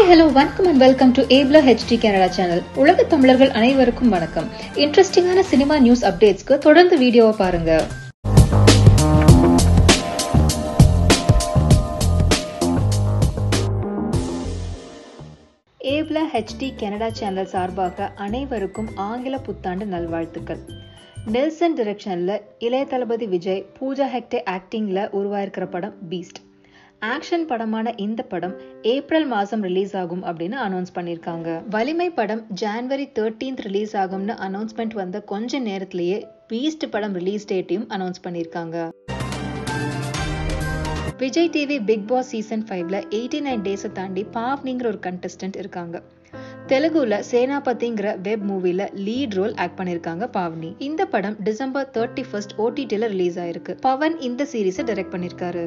hi hello வணக்கம் and welcome to Apple HD Canada channel உலக தமிழர்கள் அனைவருக்கும் வணக்கம் இன்ட்ரெஸ்டிங்கான சினிமா நியூஸ் அப்டேட்ஸ்க்கு தொடர்ந்து வீடியோவை பாருங்க ஏப்ல ஹெச்டி கனடா சேனல் சார்பாக அனைவருக்கும் ஆங்கில புத்தாண்டு நல்வாழ்த்துக்கள் நெல்சன் டிரெக்ஷன்ல இளைய தளபதி விஜய் பூஜா ஹெக்டே ஆக்டிங்ல உருவாயிருக்கிற படம் பீஸ்ட் ஆக்ஷன் படமான இந்த படம் ஏப்ரல் மாசம் ரிலீஸ் ஆகும் அப்படின்னு அனௌன்ஸ் பண்ணியிருக்காங்க வலிமை படம் ஜான்வரி தேர்ட்டீன்த் ரிலீஸ் ஆகும்னு அனௌன்ஸ்மெண்ட் வந்த கொஞ்ச நேரத்திலேயே பீஸ்ட் படம் ரிலீஸ் டேட்டையும் அனௌன்ஸ் பண்ணியிருக்காங்க Vijay TV Big Boss season ஃபைவ்ல எயிட்டி நைன் டேஸை தாண்டி பாவ்னிங்கிற ஒரு கண்டஸ்டன்ட் இருக்காங்க தெலுங்குல சேனாபதிங்கிற வெப் மூவில லீட் ரோல் ஆக்ட் பண்ணிருக்காங்க பாவ்னி இந்த படம் டிசம்பர் தேர்ட்டி ஃபர்ஸ்ட் ஓடிடில ரிலீஸ் ஆயிருக்கு பவன் இந்த சீரீஸை டைரக்ட் பண்ணிருக்காரு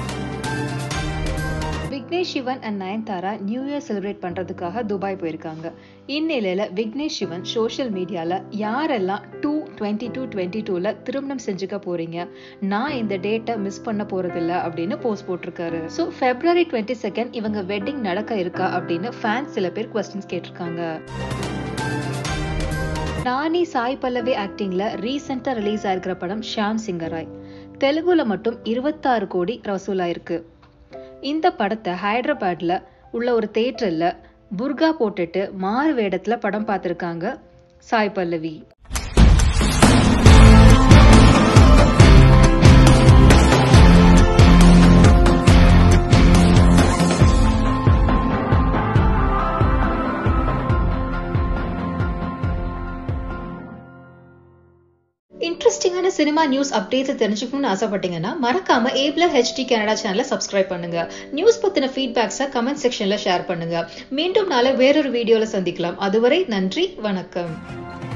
Vignesh Shivan and Nayanthara new year celebrate பண்றதுக்காக துபாய் போயிருக்காங்க இந்நிலையில விக்னேஷ் சிவன் சோஷியல் மீடியால யாரெல்லாம் டூ டுவெண்ட்டி டூ டுவெண்ட்டி டூல திருமணம் செஞ்சுக்க போறீங்க நான் இந்த டேட்டை மிஸ் பண்ண போறதில்ல அப்படின்னு போஸ்ட் போட்டிருக்காரு ஸோ பிப்ரவரி டுவெண்ட்டி செகண்ட் இவங்க வெட்டிங் நடக்க இருக்கா அப்படின்னு ஃபேன்ஸ் சில பேர் கொஸ்டின்ஸ் கேட்டிருக்காங்க நானி சாய் பல்லவி ஆக்டிங்ல ரீசெண்டா ரிலீஸ் ஆயிருக்கிற படம் ஷாம் சிங்கராய் தெலுங்குல மட்டும் இருபத்தாறு கோடி வசூல் ஆயிருக்கு இந்த படத்தை ஹைதராபாத்ல உள்ள ஒரு தேட்டர்ல புர்கா போட்டுட்டு மாறு வேடத்துல படம் பார்த்திருக்காங்க சாய் பல்லவி இன்ட்ரெஸ்டிங்கான சினிமா நியூஸ் அப்டேட்ஸ் தெரிஞ்சுக்கணும்னு ஆசைப்பட்டீங்கன்னா மறக்காம ஏப்ல ஹெச்டி கனடா சேனலை சப்ஸ்கிரைப் பண்ணுங்க நியூஸ் பத்தின ஃபீட்பேக்ஸை கமெண்ட் செக்ஷன்ல ஷேர் பண்ணுங்க மீண்டும் நாளை வேறொரு வீடியோல சந்திக்கலாம் அதுவரை நன்றி வணக்கம்